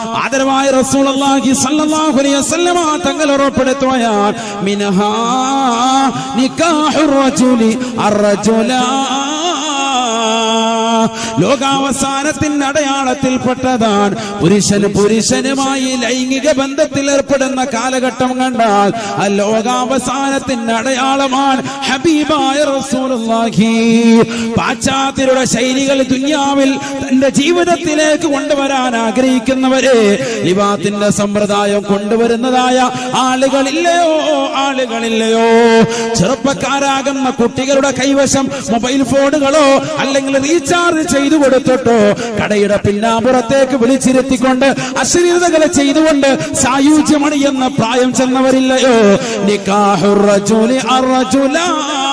ആദരവായ റസൂലുള്ളാഹി സ്വല്ലല്ലാഹു അലൈഹി വസല്ലമ തങ്ങൾ ഉറപ്പെടുത്തുകയാണ് മിനഹാ നിക്കാഹുർ റജുലി അർറജുലാ ലോകാവസാനത്തിന്റെ അടയാളത്തിൽപ്പെട്ടതാണ് പുരുഷന് പുരുഷനുമായി ലൈംഗിക ബന്ധത്തിൽ ഏർപ്പെടുന്ന കാലഘട്ടം കണ്ടാൽ ആ ലോകാവസാനത്തിന്റെ അടയാളമാണ് ഹബീബായ റസൂലുള്ളാഹി പാശ്ചാത്യരുടെ ശൈലികൾ ദുനിയാവിൽ തന്റെ ജീവിതത്തിലേക്ക് കൊണ്ടുവരാൻ ആഗ്രഹിക്കുന്നവരെ ലിവാത്തിന്റെ സമ്പ്രദായം കൊണ്ടുവരുന്നതായ ആളുകളില്ലയോ ആളുകളില്ലയോ ചെറുപ്പക്കാരാകുന്ന കുട്ടികളുടെ കൈവശം മൊബൈൽ ഫോണുകളോ അല്ലെങ്കിൽ റീചാർജ് ചെയ്തു കൊടുത്തിട്ടോ കടയുടെ പിന്നാമ്പുറത്തേക്ക് വിളിച്ചിരുത്തിക്കൊണ്ട് അശ്ലീലതകളെ ചെയ്തുകൊണ്ട് സായുജ്യമണി എന്ന പ്രായം ചെന്നവരില്ലയോ നിക്കാഹുർ റജുലി അർറജുലാ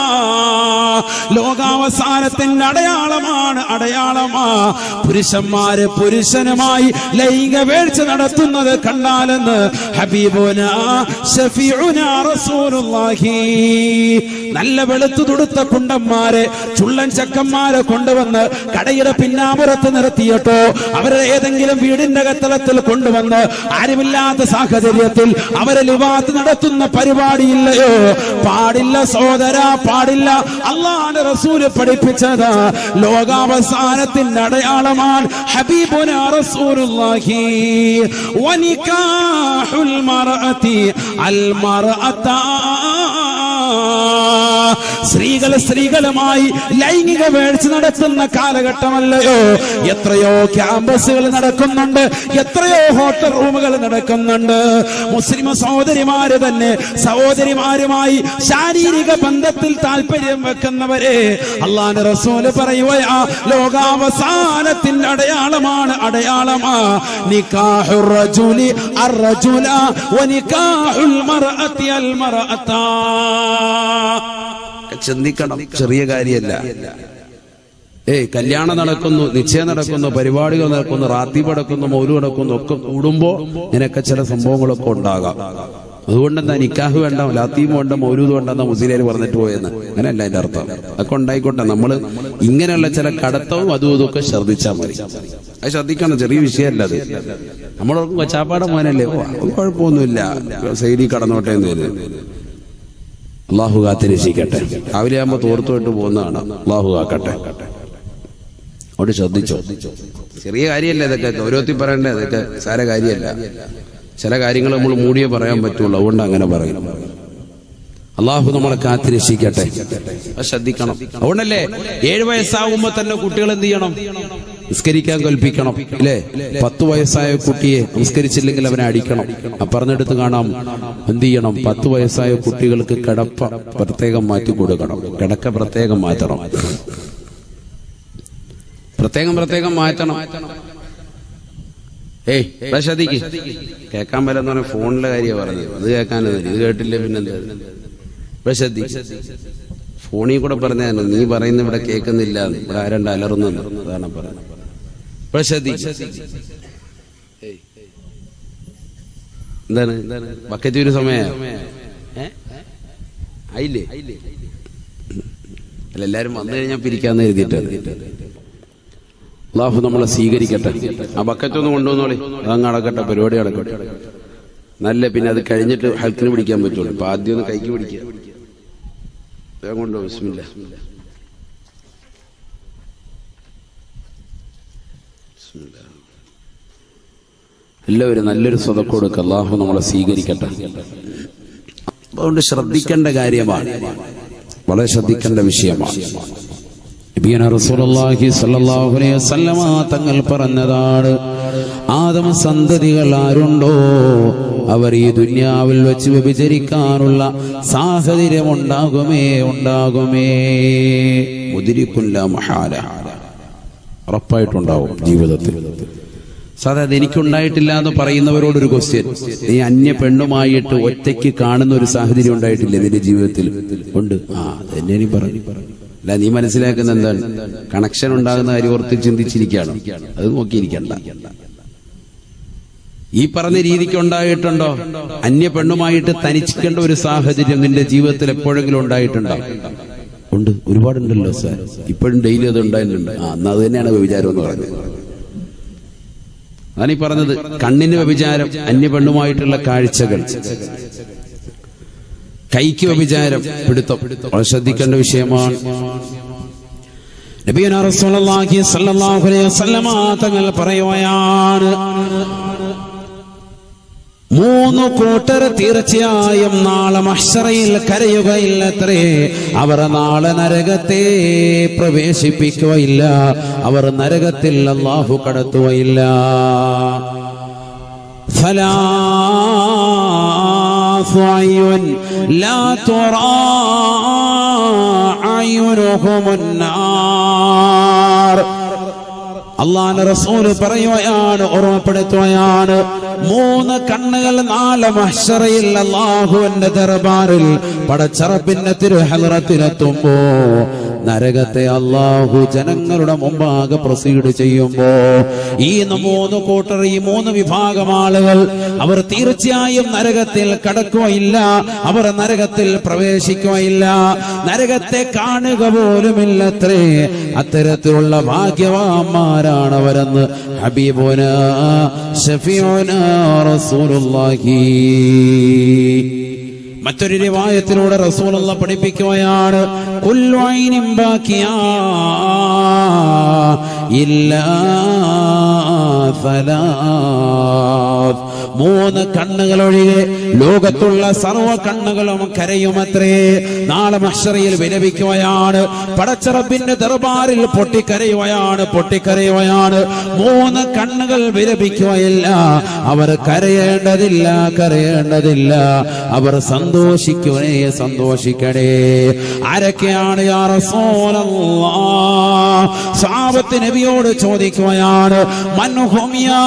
ലോകാവസാനത്തിന്റെ അടയാളമാണ് അടയാളമാ പുരുഷന്മാര് പുരുഷനുമായി ലൈംഗിക വീഴ്ച നടത്തുന്നത് കണ്ടാലെന്ന് ഹബീബുന ഷഫീഉന റസൂലുള്ളാഹി നല്ല വെളുത്തു തുടുത്ത കുണ്ടന്മാരെ ചുള്ളൻ ചക്കന്മാരെ കൊണ്ടുവന്ന് കടയുടെ പിന്നാമ്പുറത്ത് നിർത്തിയിട്ടോ അവരെ ഏതെങ്കിലും വീടിന്റെ കത്തളത്തിൽ കൊണ്ടുവന്ന് ആരുമില്ലാത്ത സാഹചര്യത്തിൽ അവരെ ലിവാത്ത് നടത്തുന്ന പരിപാടിയില്ലയോ പാടില്ല സോദര പാടില്ല അള്ളാന്റെ റസൂല് പഠിപ്പിച്ചത് ലോകാവസാനത്തിന്റെ അടയാളമാണ് ഹബീബുന റസൂലുള്ളാഹി വനികാഹുൽ മർഅതി അൽ മർഅതാ സ്ത്രീകൾ സ്ത്രീകളുമായി ലൈംഗിക വേഴ്ച നടത്തുന്ന കാലഘട്ടമല്ലയോ എത്രയോ ക്യാമ്പസുകൾ നടക്കുന്നുണ്ട് എത്രയോ ഹോട്ടൽ റൂമുകൾ നടക്കുന്നുണ്ട് മുസ്ലിം സഹോദരിമാര് തന്നെ സഹോദരിമാരുമായി ശാരീരിക ബന്ധത്തിൽ താല്പര്യം വെക്കുന്നവരെ അള്ളാന്റെ റസൂല് പറയുകയാ ലോകാവസാനത്തിന്റെ അടയാളമാണ് അടയാളമാ നിക്കാഹുർ റജുലി അർറജുല വനിക്കാഹുൽ മർഅതി അൽ മർഅതാ ചിന്തിക്കണം ചെറിയ കാര്യമല്ല ഏയ് കല്യാണം നടക്കുന്നു നിശ്ചയം നടക്കുന്നു പരിപാടികൾ നടക്കുന്നു റാത്തി നടക്കുന്നു മൗലു നടക്കുന്നു ഒക്കെ കൂടുമ്പോ നിനക്ക് ചില സംഭവങ്ങളൊക്കെ ഉണ്ടാകാം അതുകൊണ്ട് എന്താ നിക്കാഹ് വേണ്ട ലാത്തീം വേണ്ട മൗലൂദ് വേണ്ട എന്നാ മുസ്ലിം പറഞ്ഞിട്ട് പോയെന്ന് അങ്ങനെയല്ല അതിന്റെ അർത്ഥം അതൊക്കെ ഉണ്ടായിക്കോട്ടെ നമ്മള് ഇങ്ങനെയുള്ള ചില കടത്തവും അതും ഇതൊക്കെ ശ്രദ്ധിച്ചാൽ മതി അത് ശ്രദ്ധിക്കണം ചെറിയ വിഷയമല്ല അത് നമ്മളോർക്കും കൊച്ചാപ്പാടെ മോനല്ലേ ഓ അത് കുഴപ്പമൊന്നുമില്ല സൈഡിൽ കടന്നോട്ടെ എന്ന് കരുതി. അള്ളാഹു കാത്തിരക്ഷിക്കട്ടെ രാവിലെ ആകുമ്പോ തോർത്തുമായിട്ട് പോകുന്നതാണ് അള്ളാഹു കാക്കട്ടെ അവിടെ ശ്രദ്ധിച്ചോ ചെറിയ കാര്യമല്ല ഇതൊക്കെ ഗൗരവത്തിൽ പറയണ്ടേ ഇതൊക്കെ സാര കാര്യമല്ല ചില കാര്യങ്ങൾ നമ്മൾ മൂടിയേ പറയാൻ പറ്റുള്ളൂ അതുകൊണ്ട് അങ്ങനെ പറയും അള്ളാഹു നമ്മളെ കാത്തിരക്ഷിക്കട്ടെ അത് ശ്രദ്ധിക്കണം അതുകൊണ്ടല്ലേ ഏഴ് വയസ്സാകുമ്പോ തന്നെ കുട്ടികൾ എന്ത് ചെയ്യണം നിസ്കരിക്കാൻ കൽപ്പിക്കണം ഇല്ലേ പത്ത് വയസ്സായ കുട്ടിയെ നിസ്കരിച്ചില്ലെങ്കിൽ അവനെ അടിക്കണം ആ പറഞ്ഞെടുത്ത് കാണാം എന്ത് ചെയ്യണം പത്ത് വയസ്സായ കുട്ടികൾക്ക് കിടപ്പ പ്രത്യേകം മാറ്റി കൊടുക്കണം കിടക്ക പ്രത്യേകം മാറ്റണം പ്രത്യേകം പ്രത്യേകം മാറ്റണം ഏയ് ഇവിടെ ശ്രദ്ധിക്ക് കേൾക്കാൻ പറ്റുന്ന പറഞ്ഞ ഫോണിലെ കാര്യമാണ് പറഞ്ഞത് അത് കേൾക്കാനത് ഇത് കേട്ടില്ലേ പിന്നെന്താ ഇവിടെ ശ്രദ്ധി ഫോണിൽ കൂടെ പറഞ്ഞാണ് നീ പറയുന്ന ഇവിടെ കേൾക്കുന്നില്ല എന്ന്. ഇവിടെ ആരണ്ട് അലറുന്നു അതാണ് പറയുന്നത് ഇവിടെ ശ്രദ്ധി എന്താണ് ബക്കറ്റ് ഒരു സമയ ആയില്ലേ അല്ല എല്ലാരും വന്നു കഴിഞ്ഞാൽ പിരിക്കാന്ന് എഴുതിയിട്ടാണ് അള്ളാഹു നമ്മളെ സ്വീകരിക്കട്ടെ ആ ബക്കറ്റ് ഒന്ന് കൊണ്ടുവന്നോളി അതങ്ങ് അടക്കട്ടെ പരിപാടി അടക്കട്ടെ നല്ല പിന്നെ അത് കഴിഞ്ഞിട്ട് ഹെൽത്തിന് പിടിക്കാൻ പറ്റുള്ളൂ അപ്പൊ ആദ്യം ഒന്ന് കൈക്ക് പിടിക്കുക വേഗം കൊണ്ടുപോ ബിസ്മില്ല ബിസ്മില്ല. എല്ലാവരും നല്ലൊരു സ്വതക്ക് കൊടുക്കുക അള്ളാഹു നമ്മളെ സ്വീകരിക്കട്ടെ അതുകൊണ്ട് ശ്രദ്ധിക്കേണ്ട കാര്യമാണ് വളരെ ശ്രദ്ധിക്കേണ്ട വിഷയമാണ് നബിയന റസൂലുള്ളാഹി സ്വല്ലല്ലാഹു അലൈഹി വസല്ലമ തങ്ങൾ പറഞ്ഞതാണ് ആദമ സന്തതികൾ ആരുണ്ടോ അവർ ഈ ദുന്യാവിൽ വെച്ച് വ്യഭിചരിക്കാനുള്ള സാഹചര്യം ഉണ്ടാകുമേ ഉണ്ടാകുമേ മുതിരിക്കുല്ല മഹാല ഉറപ്പായിട്ടുണ്ടാവും ജീവിതത്തിൽ സാധാരണ എനിക്കുണ്ടായിട്ടില്ല എന്ന് പറയുന്നവരോടൊരു ക്വസ്റ്റ്യൻ നീ അന്യ പെണ്ണുമായിട്ട് ഒറ്റയ്ക്ക് കാണുന്ന ഒരു സാഹചര്യം ഉണ്ടായിട്ടില്ലേ നിന്റെ ജീവിതത്തിൽ ഉണ്ട് ആ അതെന്നെ നീ പറഞ്ഞു അല്ല നീ മനസ്സിലാക്കുന്ന എന്താണ് കണക്ഷൻ ഉണ്ടാകുന്ന കാര്യം ഓർത്ത് ചിന്തിച്ചിരിക്കുകയാണ് അത് നോക്കിയിരിക്കണ്ട ഈ പറഞ്ഞ രീതിക്ക് ഉണ്ടായിട്ടുണ്ടോ അന്യ പെണ്ണുമായിട്ട് തനിച്ചിക്കേണ്ട ഒരു സാഹചര്യം നിന്റെ ജീവിതത്തിൽ എപ്പോഴെങ്കിലും ഉണ്ടായിട്ടുണ്ടോ ഉണ്ട് ഒരുപാടുണ്ടല്ലോ സാർ ഇപ്പോഴും ഡെയിലി അത് ഉണ്ടായിട്ടുണ്ട് ആ എന്നാ അത് തന്നെയാണ് വിചാരം എന്ന് പറയുന്നത് അതാണ് ഈ പറഞ്ഞത് കണ്ണിന് വ്യഭിചാരം അന്യപെണ്ണുമായിട്ടുള്ള കാഴ്ചകൾ കൈക്ക് വ്യഭിചാരം പിടുത്തം വളരെ ശ്രദ്ധിക്കേണ്ട വിഷയമാണ് നബിയുന റസൂലുള്ളാഹി സ്വല്ലല്ലാഹു അലൈഹി വസല്ലമ തങ്ങൾ പറയുകയാണ് മൂന്ന് കൂട്ടർ തീർച്ചയായും നാളെ മഹ്ശറയിൽ കരയുകയില്ലത്രേ അവർ നാളെ നരകത്തെ പ്രവേശിപ്പിക്കുകയില്ല അവർ നരകത്തിൽ അള്ളാഹു കടത്തുകയില്ല ثلاث عيون لا ترى عينهم النار അള്ളാന്റെ റസൂല് പറയുകയാണ് ഓർമ്മപ്പെടുത്തുകയാണ് മൂന്ന് കണ്ണുകൾ നാല് മഹ്ഷറയിൽ അള്ളാഹുവിന്റെ ദർബാറിൽ പടച്ചറപ്പിന്റെ തിരുഹലറത്തിലെത്തുമ്പോ നരകത്തെ അള്ളാഹു ജനങ്ങളുടെ മുമ്പാകെ പ്രൊസീഡ് ചെയ്യുമ്പോ ഈ മൂന്ന് കൂട്ടർ ഈ മൂന്ന് വിഭാഗം ആളുകൾ അവർ തീർച്ചയായും നരകത്തിൽ കടക്കുകയില്ല അവർ നരകത്തിൽ പ്രവേശിക്കുകയില്ല നരകത്തെ കാണുക പോലുമില്ലത്രേ അത്തരത്തിലുള്ള ഭാഗ്യവാന്മാരാണ് അവരെന്ന് ഹബീബുന ഷഫീഉന റസൂലുള്ളാഹി മറ്റൊരു റിവായത്തിലൂടെ റസൂലുള്ള പഠിപ്പിക്കുകയാണ് കുല്ലു ഐനിൻ ബാക്കിയാ ഇല്ലാ സലാത്ത് മൂന്ന് കണ്ണുകൾ ഒഴികെ ലോകത്തുള്ള സർവ്വ കണ്ണുകളും കരയുമത്രേ നാളെ മഹ്ഷറയിൽ വിലപിക്കുകയാണ് പടച്ചറബിന്റെ ദർബാറിൽ പൊട്ടിക്കരയുകയാണ് പൊട്ടിക്കരയുകയാണ് മൂന്ന് കണ്ണുകൾ വിലപിക്കുകയില്ല അവർ കരയേണ്ടതില്ല കരയേണ്ടതില്ല അവർ സന്തോഷിക്കണേ സന്തോഷിക്കണേ ആരൊക്കെയാണ് യാ റസൂലല്ലാഹ് സാബത്ത് നബിയോട് ചോദിക്കുകയാണ് മൻഹും യാ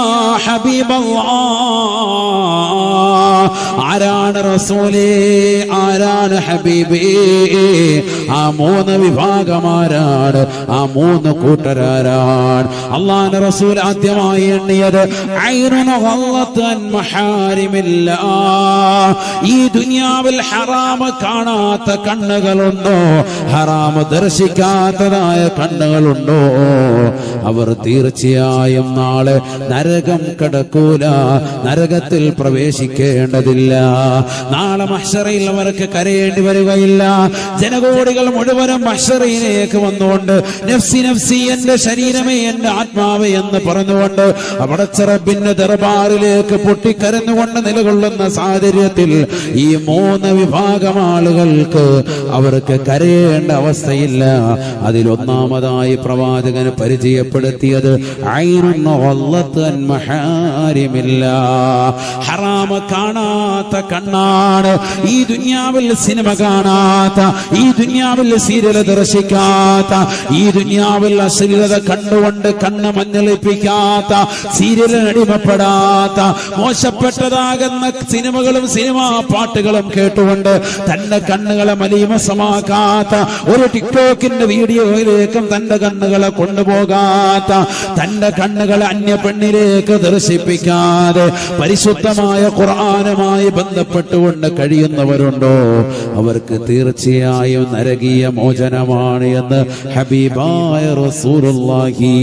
ഹബീബല്ലാഹ് ആരാണ് റസൂലേ ആരാണ് ഹബീബേ ആ മൂന്ന് വിഭാഗമാരാണ് ആ മൂന്ന് കൂട്ടരാരാണ് അള്ളാഹ് റസൂൽ ആദ്യമായി എണ്ണിയത് ഐനുൻ ഗല്ലത്ത് അൻ മഹാരിമില്ലാ. ഈ ദുനിയാവിൽ ഹറാമ് കാണാത്ത കണ്ണുകളുണ്ടോ ഹറാമ് ദർശിക്കാത്തതായ കണ്ണുകളുണ്ടോ അവർ തീർച്ചയായും നാളെ നരകം കടക്കൂല നരകത്തിൽ പ്രവേശിക്കേണ്ടതില്ല നാളെ മഹ്ഷറയിൽ അവർക്ക് കരയേണ്ടി വരികയില്ല ജനകോടികൾ മുഴുവനും മഹ്ഷറയിലേക്ക് വന്നുകൊണ്ട് നഫ്സി നഫ്സി എന്റെ ശരീരമേ എന്റെ ആത്മാവേ എന്ന് പറഞ്ഞുകൊണ്ട് അവിടെ ചെറബിന്റെ ദർബാറിലേക്ക് പൊട്ടിക്കരന്നുകൊണ്ട് നിലകൊള്ളുന്ന സാഹചര്യത്തിൽ ഈ മൂന്ന് വിഭാഗം ആളുകൾക്ക് അവർക്ക് കരയേണ്ട അവസ്ഥയില്ല അതിലൊന്നാമതായി പ്രവാചകന് പരിചയപ്പെടുത്തിയത് ഐനുൻ ഗല്ലത്ത് അൻ മഹാരിമില്ല ഹറാമ കാണാത്ത കണ്ണാണ് ഈ ദുനിയാവിൽ സിനിമ കാണാത്ത ഈ ദുനിയാവിൽ സീരിയൽ ദർശിക്കാത്ത ഈ ദുനിയാവിൽ അശ്ലീലത കണ്ടുകൊണ്ട് കണ്ണ് മഞ്ഞളിപ്പിക്കാത്ത സീരിയലിന് അടിമപ്പെടാത്ത മോശപ്പെട്ടതാകുന്ന സിനിമകളും സിനിമാ പാട്ടുകളും കേട്ടുകൊണ്ട് തന്റെ കണ്ണുകളെ മലീമസമാക്കാത്ത ഒരു ടിക്ടോക്കിന്റെ വീഡിയോയിലേക്കും തന്റെ കണ്ണുകളെ കൊണ്ടുപോകാത്ത തന്റെ കണ്ണുകളെ അന്യ പെണ്ണിലേക്ക് ദർശിപ്പിക്കാതെ പരിശുദ്ധമായ ഖുർആനുമായി ബന്ധപ്പെട്ടുകൊണ്ട് കഴിയുന്നവരുണ്ടോ അവർക്ക് തീർച്ചയായും നരകീയ മോചനമാണ് എന്ന് ഹബീബായ റസൂലുള്ളാഹി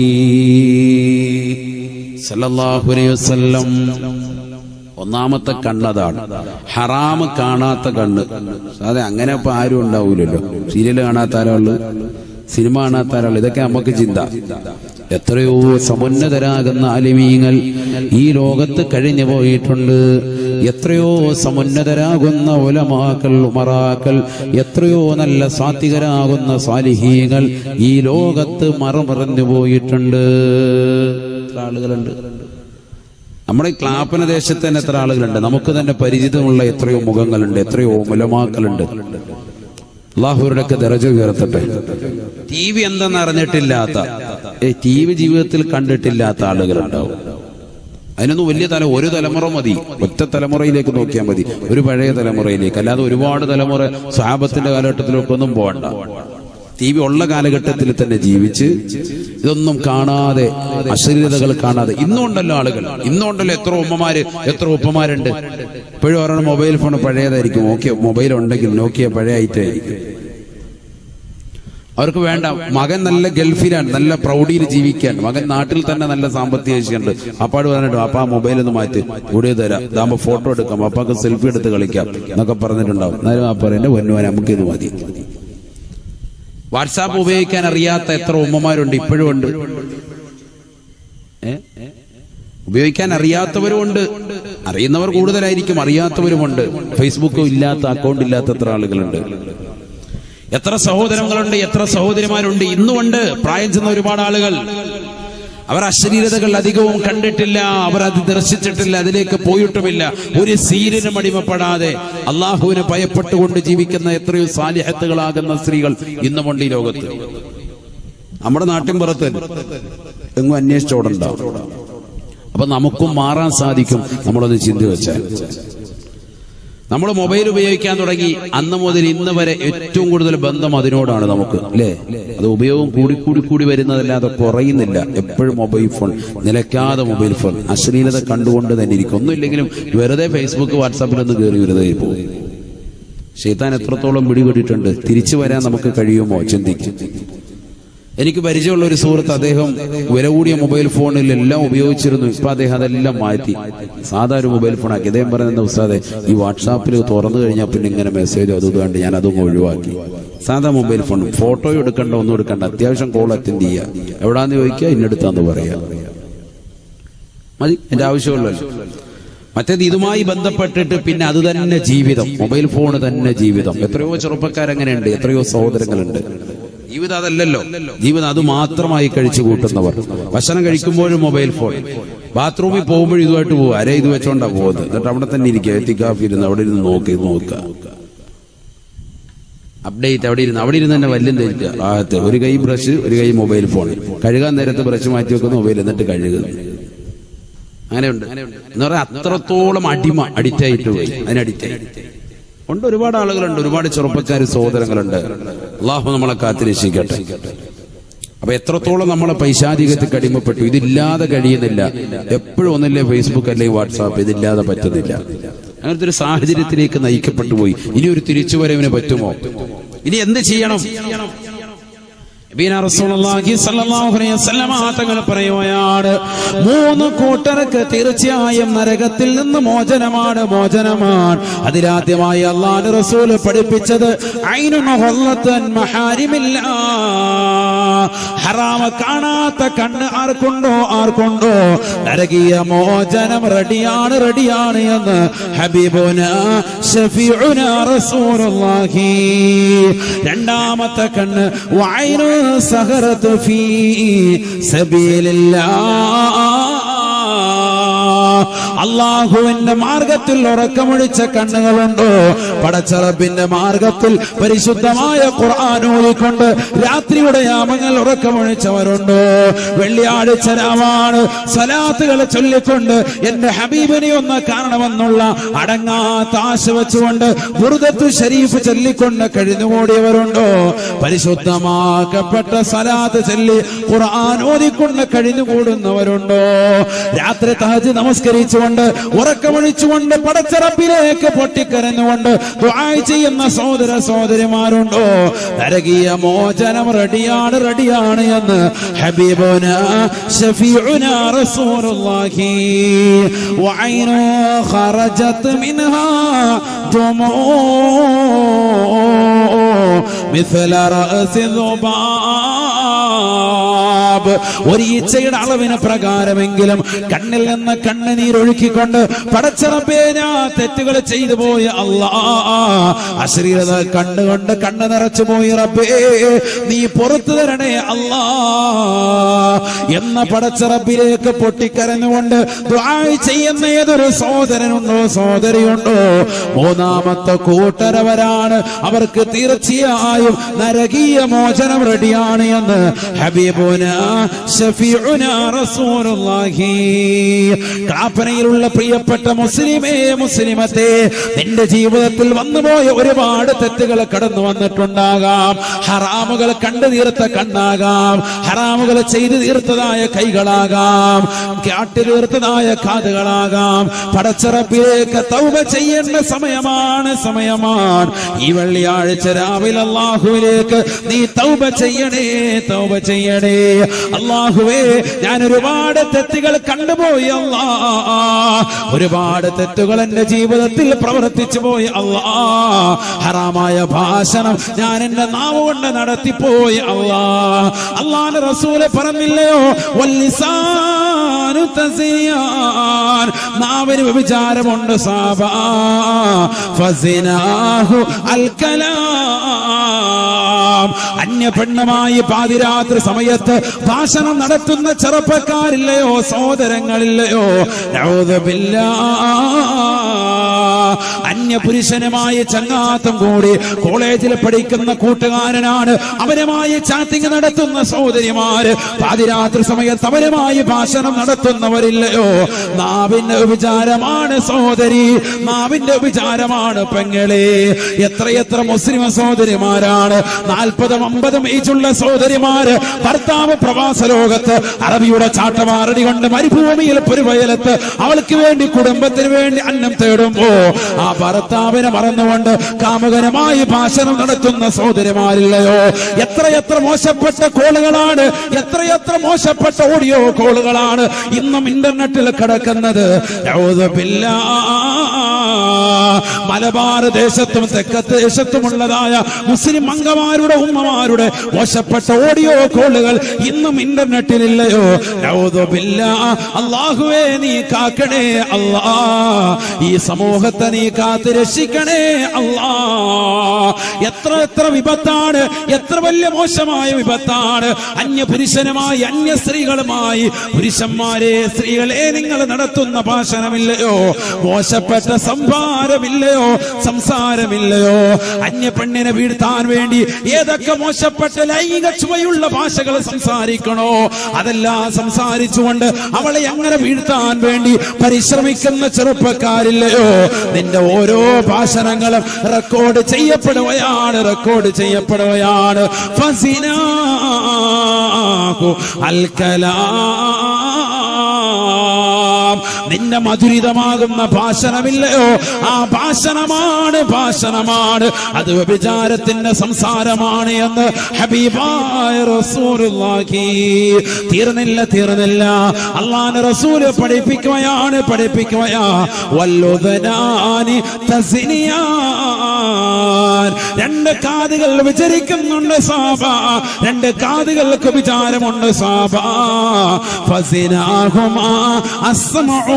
സല്ലല്ലാഹു അലൈഹി വസല്ലം ഒന്നാമത്തെ കണ്ണതാണ് ഹറാമ് കാണാത്ത കണ്ണ് അതെ അങ്ങനെ ഇപ്പൊ ആരും ഉണ്ടാവൂലല്ലോ സീരിയൽ കാണാത്ത ആരാള് സിനിമ കാണാത്ത ആരാള് ഇതൊക്കെ നമുക്ക് ചിന്ത എത്രയോ സമുന്നതരാകുന്ന അലിമീങ്ങൾ ഈ ലോകത്ത് കഴിഞ്ഞു പോയിട്ടുണ്ട് എത്രയോ സമുന്നതരാകുന്ന ഉലമാക്കൾ ഉമറാക്കൾ എത്രയോ നല്ല സാത്വികരാകുന്ന സാലിഹീങ്ങൾ ഈ ലോകത്ത് മറമറഞ്ഞു പോയിട്ടുണ്ട് എത്ര ആളുകളുണ്ട് നമ്മുടെ ഈ ക്ലാപ്പന ദേശത്ത് തന്നെ എത്ര ആളുകളുണ്ട് നമുക്ക് തന്നെ പരിചിതമുള്ള എത്രയോ മുഖങ്ങളുണ്ട് എത്രയോ മുലമാക്കളുണ്ട് അള്ളാഹുരുടെയൊക്കെ ദരജ ഉയർത്തട്ടെ ടി വി എന്തെന്ന് അറിഞ്ഞിട്ടില്ലാത്ത ഏ ടി വി ജീവിതത്തിൽ കണ്ടിട്ടില്ലാത്ത ആളുകളുണ്ടാവും അതിനൊന്നും വലിയ തല ഒരു തലമുറ മതി ഒറ്റ തലമുറയിലേക്ക് നോക്കിയാൽ മതി ഒരു പഴയ തലമുറയിലേക്ക് അല്ലാതെ ഒരുപാട് തലമുറ സ്വാപത്തിന്റെ കാലഘട്ടത്തിലൊക്കെ ഒന്നും പോകണ്ട ടി വി ഉള്ള കാലഘട്ടത്തിൽ തന്നെ ജീവിച്ച് ഇതൊന്നും കാണാതെ അശ്ലീലതകൾ കാണാതെ ഇന്നുണ്ടല്ലോ ആളുകൾ ഇന്നുണ്ടല്ലോ എത്ര ഉമ്മമാര് എത്ര ഉപ്പമാരുണ്ട് ഇപ്പോഴും ഒരെണ്ണം മൊബൈൽ ഫോൺ പഴയതായിരിക്കും ഓക്കെ മൊബൈൽ ഉണ്ടെങ്കിൽ നോക്കിയ പഴയ ഐറ്റം ആയിരിക്കും അവർക്ക് വേണ്ട മകൻ നല്ല ഗൾഫിലാണ് നല്ല പ്രൗഢിയിൽ ജീവിക്കാൻ മകൻ നാട്ടിൽ തന്നെ നല്ല സാമ്പത്തിക ശേഷിയുണ്ട് അപ്പാട് പറഞ്ഞിട്ട് അപ്പ ആ മൊബൈൽ ഒന്ന് മാറ്റി കൂടിയ തരാം ഇതാകുമ്പോ ഫോട്ടോ എടുക്കാം അപ്പാക്ക് സെൽഫി എടുത്ത് കളിക്കാം എന്നൊക്കെ പറഞ്ഞിട്ടുണ്ടാവും എന്നാലും ആ പറയുന്നത് വന്നുവാൻ നമുക്ക് ഇത് മതി വാട്സാപ്പ് ഉപയോഗിക്കാൻ അറിയാത്ത എത്ര ഉമ്മമാരുണ്ട് ഇപ്പോഴും ഉണ്ട് ഏ? ഉപയോഗിക്കാൻ അറിയാത്തവരുമുണ്ട് അറിയുന്നവർ കൂടുതലായിരിക്കും അറിയാത്തവരുമുണ്ട് ഫേസ്ബുക്ക് ഇല്ലാത്ത അക്കൗണ്ട് ഇല്ലാത്ത എത്ര ആളുകളുണ്ട് എത്ര സഹോദരങ്ങളുണ്ട് എത്ര സഹോദരിമാരുണ്ട് ഇന്നുമുണ്ട് പ്രായം ചെന്ന ഒരുപാട് ആളുകൾ അവർ അശ്ലീലതകൾ അധികവും കണ്ടിട്ടില്ല അവർ അത് ദർശിച്ചിട്ടില്ല അതിലേക്ക് പോയിട്ടുമില്ല ഒരു സീരിനും അടിമപ്പെടാതെ അള്ളാഹുവിനെ ഭയപ്പെട്ടുകൊണ്ട് ജീവിക്കുന്ന എത്രയോ സാലിഹത്തുകളാകുന്ന സ്ത്രീകൾ ഇന്നുമുണ്ട് ഈ ലോകത്ത് നമ്മുടെ നാട്ടിൻ പുറത്ത് എങ്ങും അന്വേഷിച്ചോടുണ്ടാവും അപ്പൊ നമുക്കും മാറാൻ സാധിക്കും നമ്മളൊന്ന് ചിന്തി വെച്ചാൽ നമ്മൾ മൊബൈൽ ഉപയോഗിക്കാൻ തുടങ്ങി അന്ന് മുതൽ ഇന്ന് വരെ ഏറ്റവും കൂടുതൽ ബന്ധം അതിനോടാണ് നമുക്ക് അല്ലേ അത് ഉപയോഗം കൂടി കൂടി കൂടി വരുന്നതല്ലാതെ കുറയുന്നില്ല എപ്പോഴും മൊബൈൽ ഫോൺ നിലയ്ക്കാതെ മൊബൈൽ ഫോൺ അശ്ലീലത കണ്ടുകൊണ്ട് തന്നെ ഇരിക്കും ഒന്നുമില്ലെങ്കിലും വെറുതെ ഫേസ്ബുക്ക് വാട്സാപ്പിലൊന്ന് കയറി വെറുതെ പോകും ഷെയ്ത്താൻ എത്രത്തോളം പിടികൂടിയിട്ടുണ്ട് തിരിച്ചു വരാൻ നമുക്ക് കഴിയുമോ ചിന്തിക്കും എനിക്ക് പരിചയമുള്ള ഒരു സുഹൃത്ത് അദ്ദേഹം വില കൂടിയ മൊബൈൽ ഫോണിൽ എല്ലാം ഉപയോഗിച്ചിരുന്നു ഇപ്പൊ അദ്ദേഹം അതെല്ലാം മാറ്റി സാധാ ഒരു മൊബൈൽ ഫോൺ ആക്കി അദ്ദേഹം പറയുന്ന ഉസ്താദെ ഈ വാട്സാപ്പിൽ തുറന്നു കഴിഞ്ഞാൽ പിന്നെ ഇങ്ങനെ മെസ്സേജ് അത് കണ്ട് ഞാൻ അതും ഒഴിവാക്കി സാധാ മൊബൈൽ ഫോൺ ഫോട്ടോ എടുക്കണ്ട ഒന്നും എടുക്കണ്ട അത്യാവശ്യം കോൾ അറ്റൻഡ് ചെയ്യുക എവിടാന്ന് ചോദിക്കുക ഇന്നെടുത്താന്ന് പറയാ മതി എന്റെ ആവശ്യമുള്ളല്ലോ മറ്റേത് ഇതുമായി ബന്ധപ്പെട്ടിട്ട് പിന്നെ അത് തന്നെ ജീവിതം മൊബൈൽ ഫോൺ തന്നെ ജീവിതം എത്രയോ ചെറുപ്പക്കാരങ്ങനെയുണ്ട് എത്രയോ സഹോദരങ്ങളുണ്ട് ജീവിതം അതല്ലല്ലോ ജീവിതം അത് മാത്രമായി കഴിച്ചു കൂട്ടുന്നവർ ഭക്ഷണം കഴിക്കുമ്പോഴും മൊബൈൽ ഫോൺ ബാത്റൂമിൽ പോകുമ്പോഴും ഇതുമായിട്ട് പോകും അര ഇത് വെച്ചോണ്ടാ പോകുന്നത് എന്നിട്ട് അവിടെ തന്നെ ഇരിക്കുക എത്തിക്കാഫി ഇരുന്ന് അവിടെ ഇരുന്ന് നോക്കി നോക്കുക അപ്ഡേറ്റ് അവിടെ ഇരുന്ന് അവിടെ ഇരുന്ന് തന്നെ വല്യം ധരിക്കുക ആകത്ത് ഒരു കൈ ബ്രഷ് ഒരു കൈ മൊബൈൽ ഫോൺ കഴുകാൻ നേരത്ത് ബ്രഷ് മാറ്റി വെക്കുന്ന മൊബൈൽ എന്നിട്ട് കഴുകുന്നു അങ്ങനെയുണ്ട് എന്ന് പറഞ്ഞാൽ അത്രത്തോളം അടിമ അഡിക്റ്റ് ആയിട്ട് പോയി അതിന് അഡിക്റ്റ് ആയി ഉണ്ട് ഒരുപാട് ആളുകളുണ്ട് ഒരുപാട് ചെറുപ്പക്കാർ സഹോദരങ്ങളുണ്ട് അള്ളാഹു നമ്മളെ കാത്തിരക്ഷിക്കട്ടെ അപ്പൊ എത്രത്തോളം നമ്മളെ പൈശാചികത്തിൽ അടിമപ്പെട്ടു ഇതില്ലാതെ കഴിയുന്നില്ല എപ്പോഴും ഒന്നില്ലേ ഫേസ്ബുക്ക് അല്ലെങ്കിൽ വാട്സാപ്പ് ഇതില്ലാതെ പറ്റുന്നില്ല അങ്ങനത്തെ ഒരു സാഹചര്യത്തിലേക്ക് നയിക്കപ്പെട്ടു പോയി ഇനി ഒരു തിരിച്ചുവരവിന് പറ്റുമോ ഇനി എന്ത് ചെയ്യണം നബീന റസൂലുള്ളാഹി സ്വല്ലല്ലാഹു അലൈഹി വസല്ലമ തങ്ങൾ പറയുകയാണ് മൂന്ന് കൂട്ടർക്ക് തീർച്ചയായും നരകത്തിൽ നിന്ന് മോചനമാണ് മോചനമാണ് അതിലാദ്യമായി അള്ളാഹു റസൂൽ പഠിപ്പിച്ചത് ഐനുൻ ഹല്ലത്തൻ മഹാരിമില്ല ഹറാമ കാണാത്ത കണ്ണ് ആർക്കുണ്ടോ ആർക്കുണ്ടോ നരകീയ മോചനം റെഡിയാണ് റെഡിയാണ് എന്ന് ഹബീബുന ഷഫീഉന റസൂലുള്ളാഹി രണ്ടാമത്തെ കണ്ണ് വൈനു സഹറത്ത് ഫീ സബീലില്ലാ അള്ളാഹുവിന്റെ മാർഗത്തിൽ ഉറക്കമൊഴിച്ച കണ്ണുകളുണ്ടോ പടച്ചറബിന്റെ മാർഗത്തിൽ പരിശുദ്ധമായ ഖുർആൻ ഓതിക്കൊണ്ട് രാത്രിയുടെ യാമങ്ങൾ ഉറക്കമൊഴിച്ചവരുണ്ടോ വെള്ളിയാഴ്ച രാമാണ് സലാത്തുകൾ ചൊല്ലിക്കൊണ്ട് എന്റെ ഹബീബിനെ ഒന്ന് കാണണമെന്നുള്ള അടങ്ങാത്ത ആശ വെച്ചുകൊണ്ട് ബുറുദത്തു ഷരീഫ് ചൊല്ലിക്കൊണ്ട് കഴിഞ്ഞുകൂടിയവരുണ്ടോ പരിശുദ്ധമാക്കപ്പെട്ട സലാത്ത് ചൊല്ലി ഖുർആൻ ഓതിക്കൊണ്ട് കഴിഞ്ഞുകൂടുന്നവരുണ്ടോ രാത്രി തഹജ് നമസ്കരിച്ചുകൊണ്ട് ഉറക്കമൊഴിച്ചുകൊണ്ട് പടച്ചറപ്പിലേക്ക് പൊട്ടിക്കരഞ്ഞുകൊണ്ട് ദുആ ചെയ്യുന്ന സഹോദര സഹോദരിമാരുണ്ടോ നരകീയ മോചനം റെഡിയാണ് റെഡിയാണ് എന്ന് ഹബീബുന ഷഫീഉന റസൂലുള്ളാഹി വഅൈനു ഖറജത് മിൻഹാ ദുമൂ مثل رأس ذباب ഒരു ഈച്ചയുടെ അളവിന് പ്രകാരമെങ്കിലും കണ്ണിൽ നിന്ന് കണ്ണുനീരൊഴുക്കിക്കൊണ്ട് പടച്ചറപ്പേ ഞാൻ തെറ്റുകൾ ചെയ്തു പോയ അല്ലാ അശ്ലീലത കണ്ടുകൊണ്ട് കണ്ണ് നിറച്ചു പോയി റബ്ബേ നീ പുറത്തു തരണേ അല്ലാ എന്ന പടച്ചറപ്പിലേക്ക് പൊട്ടിക്കരഞ്ഞുകൊണ്ട് ദുആ ചെയ്യുന്ന ഏതൊരു സഹോദരനുണ്ടോ സഹോദരിയുണ്ടോ മൂന്നാമത്തെ കൂട്ടരവരാണ് അവർക്ക് തീർച്ചയായും നരകീയ മോചനം റെഡിയാണ് എന്ന് ഹബീബുന ഷഫീഉന റസൂലുള്ളാഹി കാപ്പനയിലുള്ള പ്രിയപ്പെട്ട മുസ്ലിമേ മുസ്ലിമത്തെ നിന്റെ ജീവിതത്തിൽ വന്നുപോയ ഒരുപാട് തെറ്റുകൾ കടന്നു വന്നിട്ടുണ്ടാകാം ഹറാമുകൾ കണ്ടു തീർത്ത കണ്ണാകാം ഹറാമുകൾ ചെയ്തു തീർത്തതായ കൈകളാകാം കാട്ടു തീർത്തതായ കാതുകളാകാം പടച്ചറപ്പിലേക്ക് തൗബ ചെയ്യേണ്ട സമയമാണ് സമയമാണ് ഈ വെള്ളിയാഴ്ച രാവിലെ അള്ളാഹുവിലേക്ക് നീ തൗബ ചെയ്യണേ തൗബ ചെയ്യണേ അള്ളാഹുവേ ഞാൻ ഒരുപാട് തെറ്റുകൾ കണ്ടുപോയി അല്ലാ ഒരുപാട് തെറ്റുകൾ എന്റെ ജീവിതത്തിൽ പ്രവർത്തിച്ചു പോയി അല്ലാ ഹറാമായ ഭാഷണം ഞാൻ എന്റെ നാവ് കൊണ്ട് നടത്തിപ്പോയി അല്ലാ അള്ളാന്റെ റസൂലെ പറഞ്ഞില്ലയോ വല്ലിസാനു തസിയാൻ നാവിന് വ്യഭിചാരമുണ്ട് സാബാ ഫസിനാഹു അൽ കലാം അന്യ പെണ്ണുമായി പാതിരാത്രി സമയത്ത് ഭാഷണം നടത്തുന്ന ചെറുപ്പക്കാരില്ലയോ സഹോദരങ്ങളില്ലയോ അന്യ പുരുഷനുമായി ചങ്ങാത്തം കൂടി കോളേജിൽ പഠിക്കുന്ന കൂട്ടുകാരനാണ് അവനുമായി ചാറ്റിംഗ് നടത്തുന്ന സഹോദരിമാര് പാതിരാത്രി സമയത്ത് അവരുമായി ഭാഷണം നടത്തുന്നവരില്ലയോ നാവിന്റെ വിചാരമാണ് സഹോദരി നാവിന്റെ വിചാരമാണ് പെങ്ങളെ എത്രയെത്ര മുസ്ലിം സഹോദരിമാരാണ് നാൽപ്പതും അമ്പതും ഏജുള്ള സഹോദരിമാര് ഭർത്താവ് പ്രവാസ ലോകത്ത് അറബിയുടെ ചാട്ടമാറടി കൊണ്ട് മരുഭൂമിയിൽ പൊരുവയലത്ത് അവൾക്ക് വേണ്ടി കുടുംബത്തിന് വേണ്ടി അന്നം തേടുമ്പോ ആ ഭർത്താവിനെ മറന്നുകൊണ്ട് കാമുകനുമായി ഭാഷണം നടത്തുന്ന സഹോദരിമാരില്ലയോ എത്രയെത്ര മോശപ്പെട്ട കോളുകളാണ് എത്രയെത്ര മോശപ്പെട്ട ഓഡിയോ കോളുകളാണ് ഇന്നും ഇന്റർനെറ്റിൽ കിടക്കുന്നത് യൗദു ബില്ലാ. മലബാർ ദേശത്തും തെക്കത്ത് ദേശത്തുമുള്ളതായ മുസ്ലിം അംഗമാരുടെ ഉമ്മമാരുടെ മോശപ്പെട്ട ഓഡിയോ കോളുകൾ ഇന്നും ഇന്റർനെറ്റിലില്ലയോ യൗദു ബില്ലാ. അള്ളാഹുവേ നീ കാക്കണേ അല്ലാ ഈ സമൂഹത്തെ നീ കാത്ത് രക്ഷിക്കണേ അല്ലാ എത്ര എത്ര വിപത്താണ് എത്ര വലിയ മോശമായ വിപത്താണ് അന്യ പുരുഷനുമായി അന്യ സ്ത്രീകളുമായി പുരുഷന്മാരെ സ്ത്രീകളെ നിങ്ങൾ നടത്തുന്ന ഭാഷണമില്ലയോ മോശപ്പെട്ട സംഭാരമില്ലയോ സംസാരമില്ലയോ അന്യ പെണ്ണിനെ വീഴ്ത്താൻ വേണ്ടി ഏതൊക്കെ മോശപ്പെട്ട ലൈംഗിക ചുവയുള്ള ഭാഷകൾ സംസാരിക്കണോ അതെല്ലാം സംസാരിച്ചുകൊണ്ട് അവളെ അങ്ങനെ വീഴ്ത്താൻ വേണ്ടി പരിശ്രമിക്കുന്ന ചെറുപ്പക്കാരില്ലയോ നിന്റെ ഓരോ ഭാഷണങ്ങളും റെക്കോർഡ് ചെയ്യപ്പെടുകയാണ് റെക്കോർഡ് ചെയ്യപ്പെടുകയാണ് ഫസിനാഹു അൽ കലാം നിന്റെ മധുരിതമാകുന്ന ഭാഷണമില്ലയോ ആ ഭാഷണമാണ് ഭാഷണമാണ് അത് വ്യഭിചാരത്തിന്റെ സംസാരമാണ് എന്ന് ഹബീബായ റസൂലുള്ളാഹി തീർന്നില്ല തീർന്നില്ല അള്ളാഹ് റസൂല് പഠിപ്പിക്കുകയാണ് പഠിപ്പിക്കുകയാ വല്ലുദനാനി തസ്നിയാൻ രണ്ട് കാതുകൾ വിചരിക്കുന്നുണ്ട് സാബ രണ്ട് കാതുകൾക്ക് വിചാരമുണ്ട് സാബ ഫസിനാഹുമാ അസ്മഉ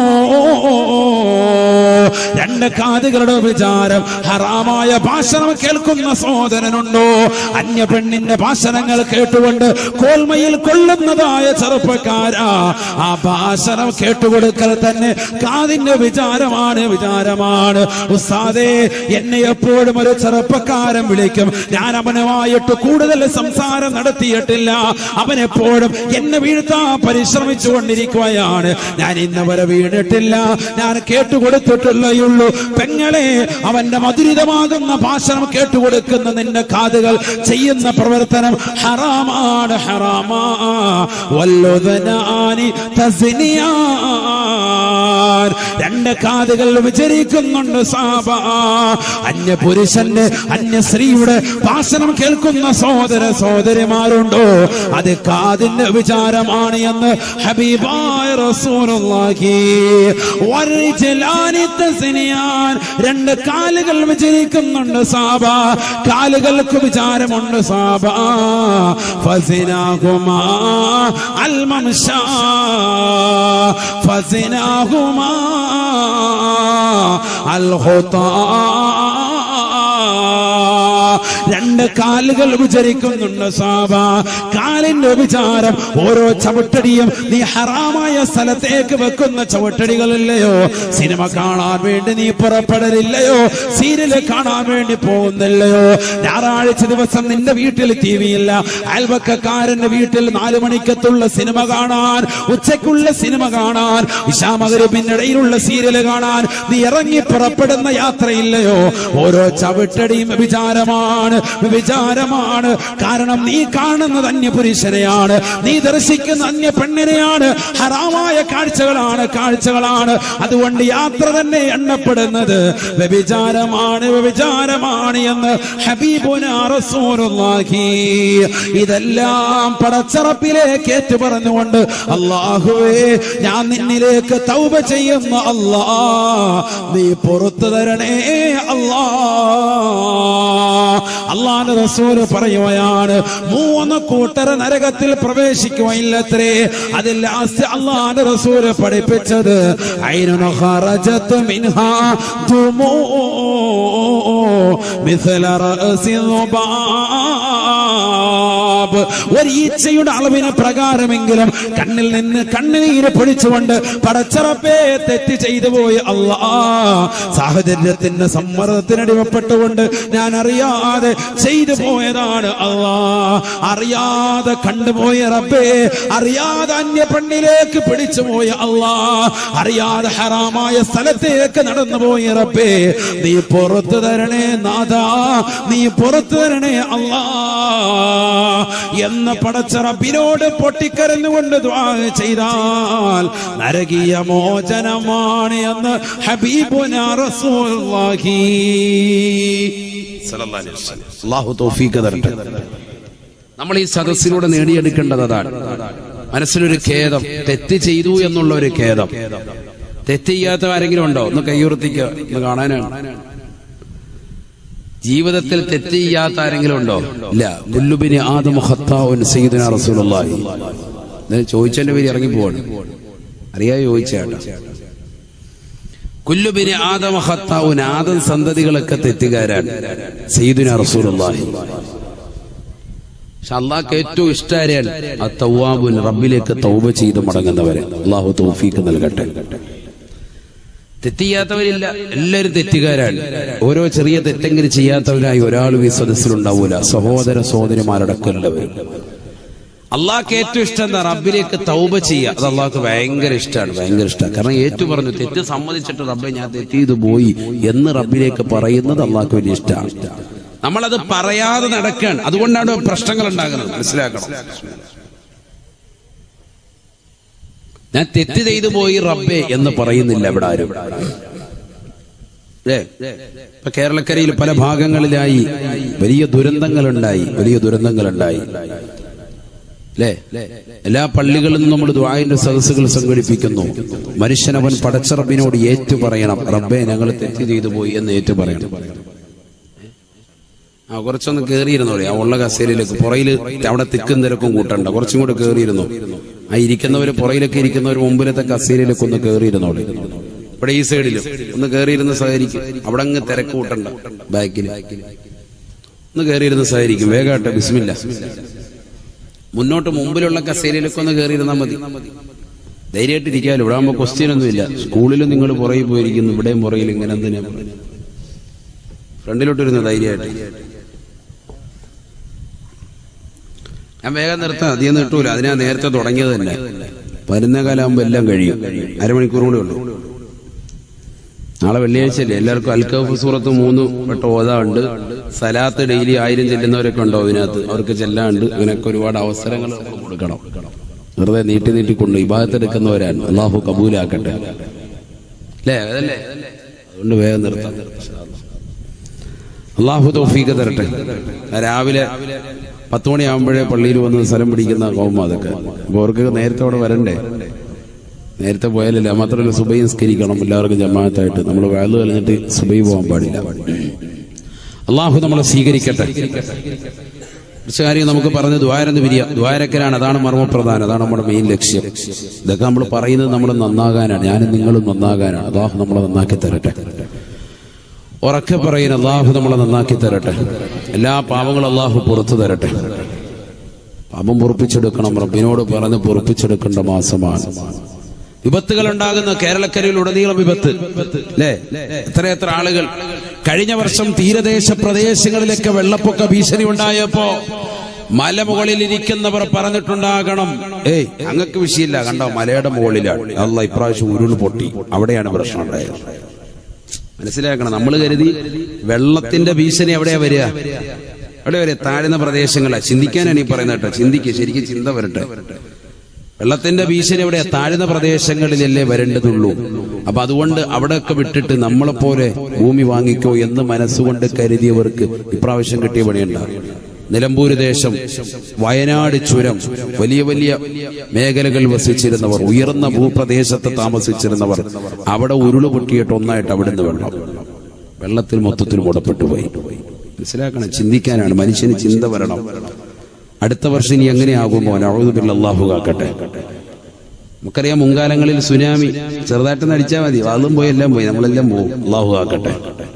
രണ്ട് കാതുകളുടെ വിചാരം ഹറാമായ ഭാഷണം കേൾക്കുന്ന സഹോദരനുണ്ടോ അന്യ പെണ്ണിന്റെ ഭാഷണങ്ങൾ കേട്ടുകൊണ്ട് കോൽമയിൽ കൊള്ളുന്നതായ ചെറുപ്പക്കാരാ ആ ഭാഷണം കേട്ടുകൊടുക്കൽ തന്നെ കാതിന്റെ വിചാരമാണ് വിചാരമാണ് ഉസ്താദേ എന്നെ എപ്പോഴും ഒരു ചെറുപ്പക്കാരൻ വിളിക്കും ഞാൻ അവനുമായിട്ട് കൂടുതൽ സംസാരം നടത്തിയിട്ടില്ല അവൻ എപ്പോഴും എന്നെ വീഴ്ത്താൻ പരിശ്രമിച്ചു കൊണ്ടിരിക്കുകയാണ് ഞാൻ ഇന്ന് വരെ വീണിട്ടില്ല ഞാൻ കേട്ടുകൊടുത്തിട്ടുള്ളയുള്ളൂ പെങ്ങളെ അവന്റെ മധുരിതമാകുന്ന ഭാഷണം കേട്ടുകൊടുക്കുന്ന നിന്റെ കാതുകൾ ചെയ്യുന്ന പ്രവർത്തനം ഹറാമാണ് ഹറാമാ വല്ലുദനാനി തസ്നിയാൻ രണ്ട് കാതുകൾ വിചരിക്കുന്നുണ്ട് സാബ അന്യ പുരുഷന്റെ അന്യ സ്ത്രീയുടെ ഭാഷണം കേൾക്കുന്ന സഹോദര സഹോദരിമാരുണ്ടോ അത് കാതിന്റെ വിചാരമാണ് എന്ന് ഹബീബായ റസൂലുള്ളാഹി വരിജലാനി തസ്നിയാൻ രണ്ട് കാലുകൾ വിചരിക്കുന്നുണ്ട് സാബ കാലുകൾക്ക് വിചാരമുണ്ട് സാബ ഫസിനാഹുമാ അൽ മംശാ ഫസിനാഹുമാ അൽ ഖുതാ രണ്ട് രണ്ട് കാലുകൾ വിചരിക്കുന്നുണ്ട് സാബ കാലിന്റെ വിചാരം ഓരോ ചവിട്ടടിയും നീ ഹറാമായ സ്ഥലത്തേക്ക് വെക്കുന്ന ചവിട്ടടികളില്ലയോ സിനിമ കാണാൻ വേണ്ടി നീ പുറപ്പെടലില്ലയോ സീരിയല് കാണാൻ വേണ്ടി പോകുന്നില്ലയോ ഞായറാഴ്ച ദിവസം നിന്റെ വീട്ടിൽ ടി വി ഇല്ല അയൽവക്കക്കാരന്റെ വീട്ടിൽ നാലു മണിക്കത്തുള്ള സിനിമ കാണാൻ ഉച്ചയ്ക്കുള്ള സിനിമ കാണാൻ ഇഷാമകരിപ്പിനിടയിലുള്ള സീരിയല് കാണാൻ നീ ഇറങ്ങി പുറപ്പെടുന്ന യാത്രയില്ലയോ ഓരോ ചവിട്ടടിയും വിചാരമാണ് വിചാരമാണ് കാരണം നീ കാണുന്നത് അന്യപുരുഷനെയാണ് നീ ദർശിക്കുന്ന അന്യ പെണ്ണിനെയാണ് ഹറാമായ കാഴ്ചകളാണ് കാഴ്ചകളാണ് അതുകൊണ്ട് യാത്ര തന്നെ എണ്ണപ്പെടുന്നത് വ്യഭിചാരമാണ് വ്യഭിചാരമാണ് എന്ന് ഹബീബുന റസൂലുള്ളാഹി ഇതെല്ലാം പടച്ചറപ്പിലേക്ക് ഏറ്റു പറഞ്ഞുകൊണ്ട് അള്ളാഹുവേ ഞാൻ നിന്നിലേക്ക് തൗബ ചെയ്യുന്ന അല്ലാ നീ പുറത്തു തരണേ അല്ലാ അള്ളാന്റെ റസൂല് പറയുകയാണ് മൂന്ന് കൂട്ടർ നരകത്തിൽ പ്രവേശിക്കുകയില്ലത്രേ അതിൽ ലാസ്റ്റ് അള്ളാന്റെ റസൂല് പഠിപ്പിച്ചത് ഐനുന ഖറജത്ത് മിൻഹാ ദുമൂ മിഥല റഅസി ദുബാബ് ഒരു ഈച്ചയുടെ അളവിന് പ്രകാരമെങ്കിലും കണ്ണിൽ നിന്ന് കണ്ണുനീര് പൊഴിച്ചുകൊണ്ട് പടച്ചറപ്പേ തെറ്റ് ചെയ്തു പോയി അല്ലാ സാഹചര്യത്തിന്റെ സമ്മർദ്ദത്തിനടിമപ്പെട്ടുകൊണ്ട് ഞാൻ അറിയാതെ ചെയ്തു പോയതാണ് അല്ലാ അറിയാതെ കണ്ടുപോയ റബ്ബേ അറിയാതെ അന്യ പെണ്ണിലേക്ക് പിടിച്ചു പോയ അല്ലാ അറിയാതെ ഹറാമായ സ്ഥലത്തേക്ക് നടന്നു പോയ റബ്ബേ നീ പുറത്തു തരണേ നാഥാ നീ പുറത്തു തരണേ അല്ലാ എന്ന് പടച്ച റബ്ബിനോട് പൊട്ടിക്കരഞ്ഞുകൊണ്ട് ദ്വാ ചെയ്താൽ നരകീയ മോചനമാണ് എന്ന് ഹബീബുന റസൂലുള്ളാഹി സ്വല്ലല്ലാഹു അലൈഹി വസല്ലം. അല്ലാഹു തൗഫീഖ് തരട്ടെ നമ്മൾ ഈ സദസ്സിലൂടെ നേടിയെടുക്കേണ്ടത് അതാണ് മനസ്സിലൊരു ഖേദം തെറ്റ് ചെയ്തു എന്നുള്ള ഒരു ഖേദം തെറ്റ് ചെയ്യാത്ത ആരെങ്കിലും ഉണ്ടോ ഒന്ന് കൈയുറത്തിക്കുക ഒന്ന് കാണാനാണ് ജീവിതത്തിൽ തെറ്റ് ചെയ്യാത്ത ആരെങ്കിലും ഉണ്ടോ ഇല്ല പുല്ലുബിന് ആദം ഖത്താവുൻ സയ്യിദുന റസൂലുള്ളാഹി ഇത് ചോദിച്ചതിന്റെ പേര് ഇറങ്ങി പോവാണ് അറിയാ ചോദിച്ചേട്ടാ കുല്ലുബിന് ആദം ഖത്താവുൻ ആദം സന്തതികളൊക്കെ തെറ്റുകാരാണ് സയ്യിദുന റസൂലുള്ളാഹി പക്ഷെ അള്ളാഹ്ക്ക് ഏറ്റവും ഇഷ്ടാരാണ് ആ തൗവാബുൻ റബ്ബിലേക്ക് തൗബ ചെയ്ത് മടങ്ങുന്നവരെ അള്ളാഹു തൗഫീക്ക് നൽകട്ടെ തെറ്റിയാത്തവരില്ല എല്ലാവരും തെറ്റുകാരാണ് ഓരോ ചെറിയ തെറ്റെങ്കിലും ചെയ്യാത്തവരായി ഒരാളും ഈ സദസ്സിലുണ്ടാവൂല സഹോദര സഹോദരിമാരടക്കമുള്ളവരും അള്ളാഹ്ക്ക് ഏറ്റവും ഇഷ്ടം എന്താ റബ്ബിലേക്ക് തൗബ ചെയ്യുക അത് അള്ളാഹ്ക്ക് ഭയങ്കര ഇഷ്ടമാണ് ഭയങ്കര ഇഷ്ടമാണ് കാരണം ഏറ്റു പറഞ്ഞു തെറ്റ് സമ്മതിച്ചിട്ട് റബ്ബെ ഞാൻ തെറ്റ് ചെയ്തു പോയി എന്ന് റബ്ബിലേക്ക് പറയുന്നത് അള്ളാഹ്ക്ക് വലിയ ഇഷ്ടമാണ് നമ്മളത് പറയാതെ നടക്കുകയാണ് അതുകൊണ്ടാണ് പ്രശ്നങ്ങൾ ഉണ്ടാകുന്നത് മനസ്സിലാക്കണം ഞാൻ തെറ്റ് ചെയ്തു പോയി റബ്ബെ എന്ന് പറയുന്നില്ല ഇവിടെ ആരും ഏ ഇപ്പൊ കേരളക്കരയിൽ പല ഭാഗങ്ങളിലായി വലിയ ദുരന്തങ്ങളുണ്ടായി വലിയ ദുരന്തങ്ങളുണ്ടായി അല്ലേ എല്ലാ പള്ളികളിലും നമ്മൾ ദ്വായന്റെ സദസ്സുകൾ സംഘടിപ്പിക്കുന്നു മനുഷ്യനവൻ പടച്ചറബിനോട് ഏറ്റു പറയണം റബ്ബെ ഞങ്ങൾ തെറ്റ് ചെയ്തു പോയി എന്ന് ഏറ്റു പറയണം ആ കുറച്ചൊന്ന് കേറിയിരുന്നോളി ആ ഉള്ള കസേരയിലേക്ക് പുറയില് അവിടെ തിക്കും തിരക്കും കൂട്ടണ്ട കുറച്ചും കൂടെ കേറിയിരുന്നു ആ ഇരിക്കുന്നവര് പുറയിലൊക്കെ ഇരിക്കുന്നവർ മുമ്പിലത്തെ കസേരയിലേക്ക് ഒന്ന് കേറിയിരുന്നോളി ഇവിടെ ഈ സൈഡിലും ഒന്ന് കേറിയിരുന്ന് സഹകരിക്കും അവിടെ അങ്ങ് തിരക്ക് കൂട്ടണ്ട ബാക്കിൽ ഒന്ന് കേറിയിരുന്ന് സഹകരിക്കും വേഗാട്ടെ ബിസ്മില്ല മുന്നോട്ട് മുമ്പിലുള്ള കസേരയിലൊക്കെ ഒന്ന് കയറിയിരുന്നാൽ മതി ധൈര്യമായിട്ട് ഇരിക്കാമല്ലോ ഇവിടെ ആകുമ്പോൾ ക്വസ്റ്റ്യൻ ഒന്നുമില്ല സ്കൂളിലും നിങ്ങൾ പുറകിൽ പോയിരിക്കുന്നു ഇവിടെയും പുറകിൽ ഇങ്ങനെ എന്തിനാ ഫ്രണ്ടിലോട്ടിരുന്നു ധൈര്യമായിട്ട് ഞാൻ വേഗം നിർത്താം അധികം നീട്ടൂല അതിനാ നേരത്തെ തുടങ്ങിയത് തന്നെ പതിനൊന്നേ കാലാകുമ്പോൾ എല്ലാം കഴിയും അരമണിക്കൂർ കൂടെ ഉള്ളൂ നാളെ വെള്ളിയാഴ്ചയല്ലേ എല്ലാവർക്കും അൽക്കഫ് സൂറത്ത് മൂന്ന് വട്ടം ഓതാണ്ട് സലാത്ത് ഡെയിലി ആയിരം ചെല്ലുന്നവരൊക്കെ ഉണ്ടോ ഇതിനകത്ത് അവർക്ക് ചെല്ലാണ്ട് അങ്ങനെയൊക്കെ ഒരുപാട് അവസരങ്ങൾ നമ്മൾ കൊടുക്കണം വെറുതെ നീട്ടി നീട്ടി കൊണ്ട് ഇബാദത്തെടുക്കുന്നവരാണ് അള്ളാഹു കബൂലാക്കട്ടെ അല്ലേ അതല്ലേ അതുകൊണ്ട് വേഗം നിർത്താം അള്ളാഹു തൗഫീക്ക് തരട്ടെ രാവിലെ പത്ത് മണിയാകുമ്പോഴേ പള്ളിയിൽ വന്ന് സ്ഥലം പിടിക്കുന്ന കോമ അതൊക്കെ അപ്പൊ അവർക്ക് നേരത്തെ അവിടെ വരണ്ടേ നേരത്തെ പോയാലില്ല മാത്രമല്ല സുബൈ നിസ്കരിക്കണം എല്ലാവർക്കും ജമാഅത്തായിട്ട് നമ്മൾ വയലു കഴിഞ്ഞിട്ട് സുബൈ പോകാൻ പാടില്ല അള്ളാഹു നമ്മളെ സ്വീകരിക്കട്ടെ കുറച്ച് കാര്യം നമുക്ക് പറഞ്ഞ് ദ്വാരെന്ന് പിരിയാം ദ്വാരക്കലാണ് അതാണ് മർമ്മപ്രധാനം അതാണ് നമ്മുടെ മെയിൻ ലക്ഷ്യം ഇതൊക്കെ നമ്മൾ പറയുന്നത് നമ്മൾ നന്നാകാനാണ് ഞാനും നിങ്ങളും നന്നാകാനാണ് അള്ളാഹു നമ്മളെ നന്നാക്കി തരട്ടെ ഉറക്കെ പറയുന്ന അള്ളാഹു നമ്മളെ നന്നാക്കി തരട്ടെ എല്ലാ പാവങ്ങളും അള്ളാഹു പുറത്തു തരട്ടെ പാപം പൊറപ്പിച്ചെടുക്കണം റബ്ബിനോട് പറഞ്ഞ് പൊറപ്പിച്ചെടുക്കേണ്ട മാസമാണ് വിപത്തുകൾ ഉണ്ടാകുന്ന കേരളക്കരയിൽ ഉടനീളം വിപത്ത് അല്ലേ എത്രയെത്ര ആളുകൾ കഴിഞ്ഞ വർഷം തീരദേശ പ്രദേശങ്ങളിലൊക്കെ വെള്ളപ്പൊക്ക ഭീഷണി ഉണ്ടായപ്പോ മലമുകളിൽ ഇരിക്കുന്നവർ പറഞ്ഞിട്ടുണ്ടാകണം ഏയ് അങ്ങക്ക് വിഷയമില്ല കണ്ടോ മലയുടെ മുകളിലാണ് അല്ല ഇപ്രാവശ്യം ഉരുൾ പൊട്ടി അവിടെയാണ് പ്രശ്നം ഉണ്ടായത് മനസ്സിലാക്കണം നമ്മൾ കരുതി വെള്ളത്തിന്റെ ഭീഷണി എവിടെയാ വരിക എവിടെ വരിക താഴ്ന്ന പ്രദേശങ്ങളാ ചിന്തിക്കാനാണ് ഈ പറയുന്നത് കേട്ടോ ചിന്തിക്കുക ശരിക്കും ചിന്ത വരട്ടെ വെള്ളത്തിന്റെ ഭീഷണി എവിടെയാ താഴ്ന്ന പ്രദേശങ്ങളിലല്ലേ വരേണ്ടതുള്ളൂ അപ്പൊ അതുകൊണ്ട് അവിടെയൊക്കെ വിട്ടിട്ട് നമ്മളെപ്പോലെ ഭൂമി വാങ്ങിക്കോ എന്ന് മനസ്സുകൊണ്ട് കരുതിയവർക്ക് ഇപ്രാവശ്യം കിട്ടിയ പണിയുണ്ടാവും നിലമ്പൂര് ദേശം വയനാട് ചുരം വലിയ വലിയ മേഖലകൾ വസിച്ചിരുന്നവർ ഉയർന്ന ഭൂപ്രദേശത്ത് താമസിച്ചിരുന്നവർ അവിടെ ഉരുള് പൊട്ടിയിട്ട് ഒന്നായിട്ട് അവിടുന്ന് വെള്ളം വെള്ളത്തിൽ മൊത്തത്തിൽ മുടപ്പെട്ടു പോയി മനസ്സിലാക്കണം ചിന്തിക്കാനാണ് മനുഷ്യന് ചിന്ത വരണം അടുത്ത വർഷം ഇനി എങ്ങനെയാകുമോ നവതുബിൽ അള്ളാഹു കാക്കട്ടെ നമുക്കറിയാം മുൻകാലങ്ങളിൽ സുനാമി ചെറുതായിട്ട് നടിച്ചാൽ മതി അതും പോയി എല്ലാം പോയി നമ്മളെല്ലാം പോകും അള്ളാഹു കാക്കട്ടെ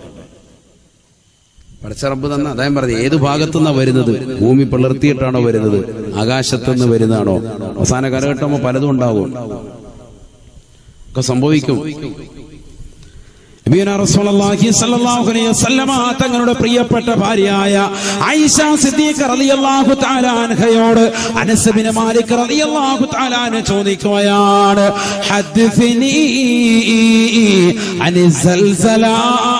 പടച്ചറബ് തന്ന അതായത് പറഞ്ഞു ഏത് ഭാഗത്തുനിന്നാ വരുന്നത് ഭൂമി പിളർത്തിയിട്ടാണോ വരുന്നത് ആകാശത്തുനിന്ന് വരുന്നതാണോ അവസാന കാലഘട്ടമോ പലതും ഉണ്ടാകും ഒക്കെ സംഭവിക്കും നബിയുനാ റസൂലുള്ളാഹി സ്വല്ലല്ലാഹു അലൈഹി വസല്ലമ തങ്ങളുടെ പ്രിയപ്പെട്ട ഭാര്യയായ ആയിഷ സിദ്ദീഖ റളിയല്ലാഹു തആല അൻഹയോട് അനസ് ബിൻ മാലിക് റളിയല്ലാഹു തആല അൻഹു ചോദിക്കുകയാണ് ഹദ്ദിനി അനി സൽസലാ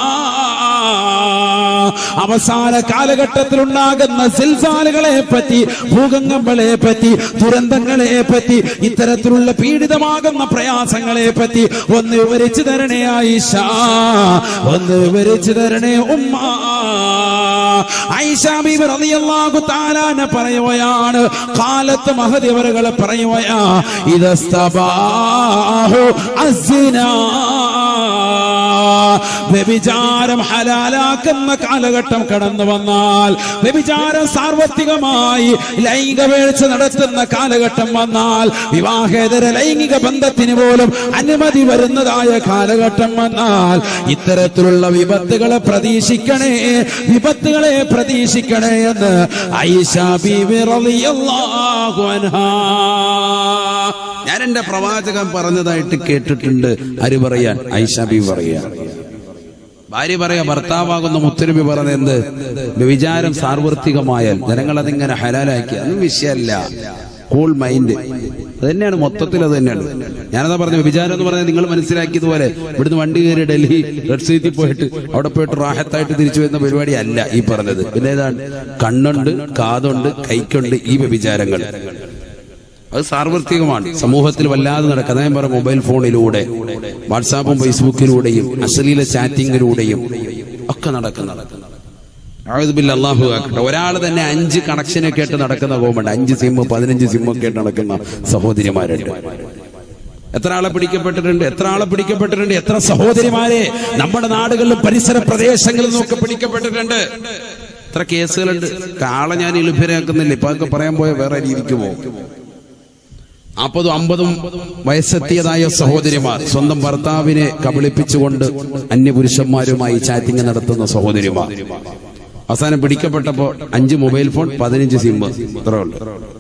അവസാന കാലഘട്ടത്തിൽ ഉണ്ടാകുന്ന സിൽസാലുകളെ പറ്റി ഭൂകമ്പങ്ങളെ പറ്റി ദുരന്തങ്ങളെ പറ്റി ഇത്തരത്തിലുള്ള പീഡിതമാകുന്ന പ്രയാസങ്ങളെ പറ്റി ഒന്ന് വിവരിച്ചു തരണേ ആയിഷ ഒന്ന് വിവരിച്ചു തരണേ ഉമ്മ ആയിഷ ബീബി റളിയല്ലാഹു തആല അൻഹ പറയുകയാണ് കാലത്ത് മഹദിവറുകൾ പറയുകയാ ഇദസ്തബാഹു അസ്സിനാ വ്യഭിചാരം ഹലാലാക്കുന്ന കാലഘട്ടം കടന്നു വന്നാൽ വ്യഭിചാരം സാർവത്രികമായി ലൈംഗിക വീഴ്ച നടത്തുന്ന കാലഘട്ടം വന്നാൽ വിവാഹേതര ലൈംഗിക ബന്ധത്തിന് പോലും അനുമതി വരുന്നതായ കാലഘട്ടം വന്നാൽ ഇത്തരത്തിലുള്ള വിപത്തുകളെ പ്രതീക്ഷിക്കണേ വിപത്തുകളെ പ്രതീക്ഷിക്കണേ എന്ന് ഐഷ ബീവി റളിയല്ലാഹു അൻഹാ ഞാൻ എന്റെ പ്രവാചകൻ പറഞ്ഞതായിട്ട് കേട്ടിട്ടുണ്ട് ആര് പറയാൻ ഐഷാബി പറയാ ഭാര്യ പറയാ ഭർത്താവാകുന്ന മുത്തരബി പറഞ്ഞ എന്ത് വിചാരം സാർവത്രികമായാൽ ജനങ്ങൾ അതിങ്ങനെ ഹലാലാക്കി അതൊന്നും വിഷയമല്ല കൂൾ മൈൻഡ് അത് തന്നെയാണ് മൊത്തത്തിൽ അത് തന്നെയാണ് ഞാനതാ പറഞ്ഞു വിചാരം എന്ന് പറഞ്ഞാൽ നിങ്ങൾ മനസ്സിലാക്കിയതുപോലെ ഇവിടുന്ന് വണ്ടി കയറി ഡൽഹി റെഡ് സീറ്റിൽ പോയിട്ട് അവിടെ പോയിട്ട് റാഹത്തായിട്ട് തിരിച്ചു വരുന്ന പരിപാടി അല്ല ഈ പറഞ്ഞത് പിന്നെ ഏതാണ് കണ്ണുണ്ട് കാതുണ്ട് കൈക്കുണ്ട് ഈ വ്യഭിചാരങ്ങൾ അത് സാർവത്രികമാണ് സമൂഹത്തിൽ വല്ലാതെ നടക്കുന്ന ഞാൻ പറഞ്ഞ മൊബൈൽ ഫോണിലൂടെ വാട്സാപ്പും ഫേസ്ബുക്കിലൂടെയും അശ്ലീല ചാറ്റിങ്ങിലൂടെയും ഒക്കെ നടക്കുന്ന ആയുധബില്ല അള്ളാഹു ആക്കട്ടെ ഒരാൾ തന്നെ അഞ്ച് കണക്ഷനൊക്കെ ആയിട്ട് നടക്കുന്ന കോമുണ്ട് അഞ്ച് സിം പതിനഞ്ച് സിം ഒക്കെ ആയിട്ട് നടക്കുന്ന സഹോദരിമാരുണ്ട് എത്ര ആളെ പിടിക്കപ്പെട്ടിട്ടുണ്ട് എത്ര ആളെ പിടിക്കപ്പെട്ടിട്ടുണ്ട് എത്ര സഹോദരിമാരെ നമ്മുടെ നാടുകളിലും പരിസര പ്രദേശങ്ങളിലും ഒക്കെ പിടിക്കപ്പെട്ടിട്ടുണ്ട് എത്ര കേസുകളുണ്ട് കാളെ ഞാൻ ഇളുഭരാക്കുന്നില്ല ഇപ്പൊ അതൊക്കെ പറയാൻ പോയ വേറെ രീതിക്ക് പോകും നാൽപ്പതും അമ്പതും വയസ്സെത്തിയതായ സഹോദരിമാർ സ്വന്തം ഭർത്താവിനെ കബളിപ്പിച്ചുകൊണ്ട് അന്യപുരുഷന്മാരുമായി ചാറ്റിംഗ് നടത്തുന്ന സഹോദരിമാർ അവസാനം പിടിക്കപ്പെട്ടപ്പോ അഞ്ച് മൊബൈൽ ഫോൺ പതിനഞ്ച് സിം ഇത്ര ഉണ്ട്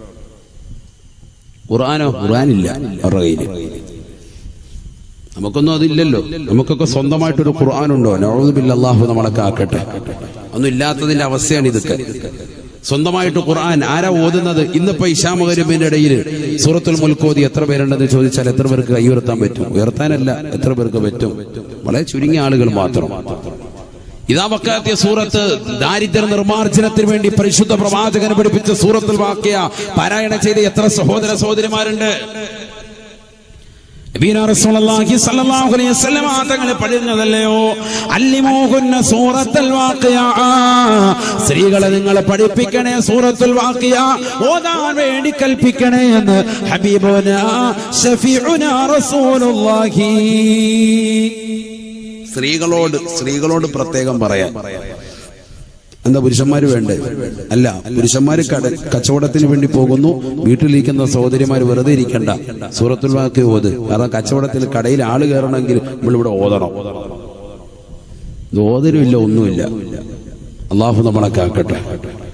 ഖുർആാനോ ഖുർആാനില്ല അവരുടെ കയ്യില് നമുക്കൊന്നും അതില്ലല്ലോ നമുക്കൊക്കെ സ്വന്തമായിട്ടൊരു ഖുർആാനുണ്ടോ നൗദുബില്ല അള്ളാഹു നമ്മളൊക്കെ ആക്കട്ടെ ഒന്നും ഇല്ലാത്തതിന്റെ അവസ്ഥയാണ് ഇതൊക്കെ സ്വന്തമായിട്ട് ഖുർആൻ ആരാ ഓതുന്നത് ഇന്നിപ്പോ ഇഷാമകരിബിന്റെ ഇടയിൽ സൂറത്തുൽ മുൽക്കോതി എത്ര പേരുണ്ടെന്ന് ചോദിച്ചാൽ എത്ര പേർക്ക് കൈ ഉയർത്താൻ പറ്റും ഉയർത്താനല്ല എത്ര പേർക്ക് പറ്റും വളരെ ചുരുങ്ങിയ ആളുകൾ മാത്രം ഇതാ വക്കാത്തിയ സൂറത്ത് ദാരിദ്ര്യ നിർമ്മാർജ്ജനത്തിന് വേണ്ടി പരിശുദ്ധ പ്രവാചകന് പഠിപ്പിച്ച സൂറത്തുൽ വാക്യ പാരായണം ചെയ്ത എത്ര സഹോദര സഹോദരിമാരുണ്ട് നബീന റസൂലുള്ളാഹി സ്വല്ലല്ലാഹു അലൈഹി വസല്ലമ തങ്ങളെ പഠിക്കുന്നതല്ലയോ അല്ലിമോഹുന്ന സൂറത്തുൽ വാഖിയ സ്ത്രീകളെ നിങ്ങളെ പഠിപ്പിക്കണേ സൂറത്തുൽ വാഖിയ ഓതാൻ വേണ്ടി കൽപ്പിക്കണേ എന്ന് ഹബീബുന ഷഫീഉന റസൂലുള്ളാഹി സ്ത്രീകളോട് സ്ത്രീകളോട് പ്രത്യേകം പറയാൻ എന്താ പുരുഷന്മാര് വേണ്ടേ അല്ല പുരുഷന്മാര് കട കച്ചവടത്തിന് വേണ്ടി പോകുന്നു വീട്ടിലിരിക്കുന്ന സഹോദരിമാര് വെറുതെ ഇരിക്കണ്ട സൂറത്തുൽ വാക്ക് ഓത് കാരണം കച്ചവടത്തിൽ കടയിൽ ആള് കയറണമെങ്കിൽ നമ്മളിവിടെ ഓതണം ഇത് ഓതലുമില്ല ഒന്നുമില്ല അള്ളാഹു നമ്മളെ കാക്കട്ടെ